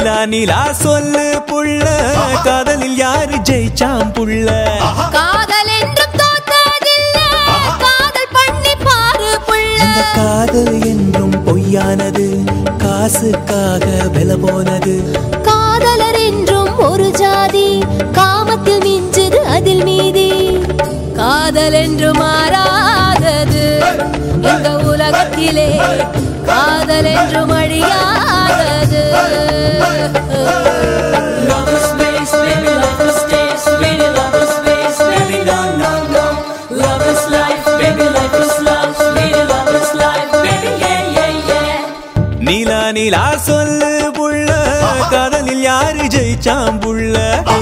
நீலா நீலா சொல்லு புள்ள காதலில் யாரு ஜெயிச்சாம் புள்ள காதல் என்றும் தோற்றதில்லை காதல் பண்ணி பாரு புள்ள இந்த காதல் என்றும் பொய்யானது காசுக்காக வில போனது காதலர் என்றும் ஒரு ஜாதி காமத்தில் மிஞ்சுது அதில் மீதி காதல் என்று மாறாதது இந்த உலகத்திலே காதல் என்று அழியாதது Love is space, baby, life is space, baby, love is space, baby, no, no, no. Love is life, baby, life is love, baby, love is life, baby, yeah, yeah, yeah. நீலா நீலா சொல்லு புள்ள காதலில் யாரு ஜெயிச்சாம் புள்ள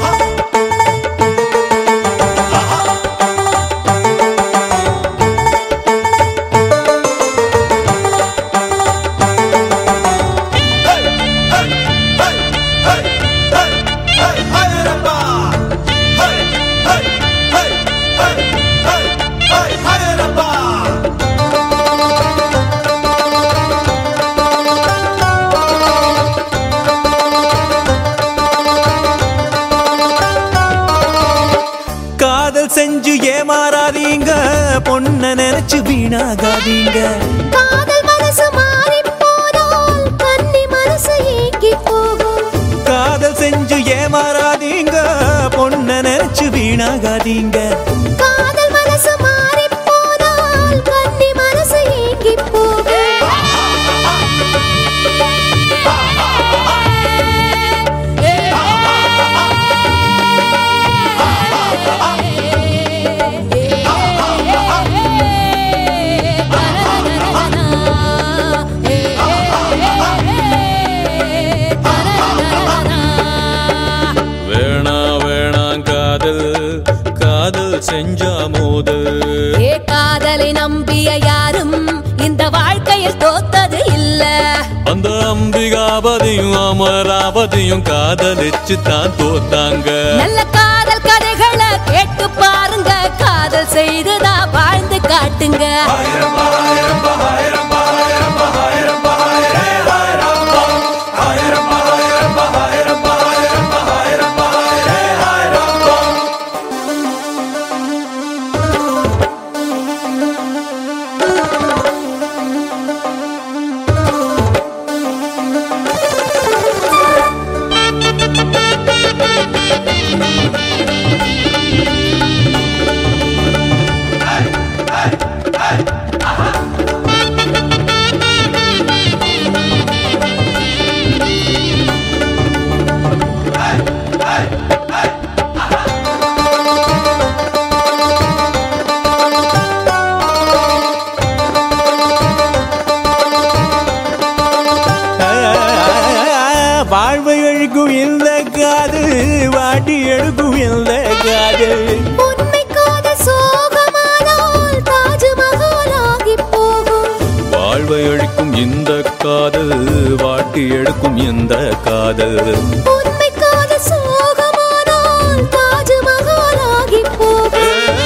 காதல் செஞ்சு ஏமாறாதீங்க பொண்ண நினைச்சு வீணாகாதீங்க காதல் மனசு மாறி போனால் கன்னி மனசு ஏங்கி போகும் காதல் செஞ்சு ஏமாறாதீங்க பொண்ண நினைச்சு வீணாகாதீங்க காதல் மனசு மாறி போனால் கன்னி மனசு ஏங்கி போகும் வேணா வேணாம் காதல் காதல் செஞ்சா மோதல் ஏ காதலை நம்பிய யாரும் இந்த வாழ்க்கையில் தோத்தது இல்ல அந்த அம்பிகாபதியும் அமராவதியும் காதலிச்சு தான் தோத்தாங்க நல்ல காதல் கதைகளை கேட்டு பாருங்க காதல் செய்துதான் வாழ்ந்து காட்டுங்க வாழ்வை எழுக்கும் இந்த காது வாட்டி எழுக்கும் இந்த காது உண்மை காதல் சோகமானால் தாஜ்மஹால் ஆகி போகும் வாழ்வை அழிக்கும் இந்த காதல் வாட்டி எடுக்கும் இந்த காதல் உண்மை காதல் சோகமானால் தாஜ்மஹால் ஆகி போகும்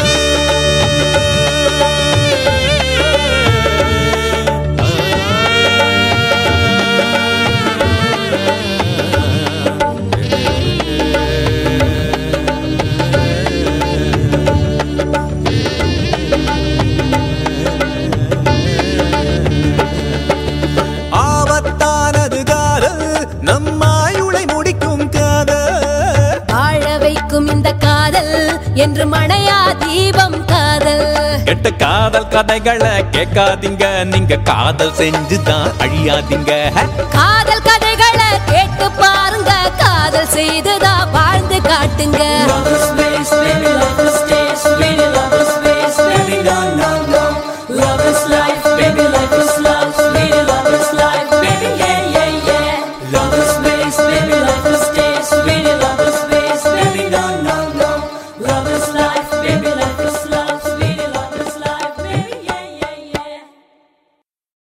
ஆபத்தானது காதல் நம்மாயுளை முடிக்கும் காதல் வாழ வைக்கும் இந்த காதல் என்று மணையா தீபம் காதல் கெட்ட காதல் கதைகளை கேட்காதீங்க நீங்க காதல் செஞ்சுதான் அழியாதீங்க காதல் கதைகளை கேட்டு பாருங்க காதல் செய்துதான் வாழ்ந்து காட்டுங்க Love is space, baby, love is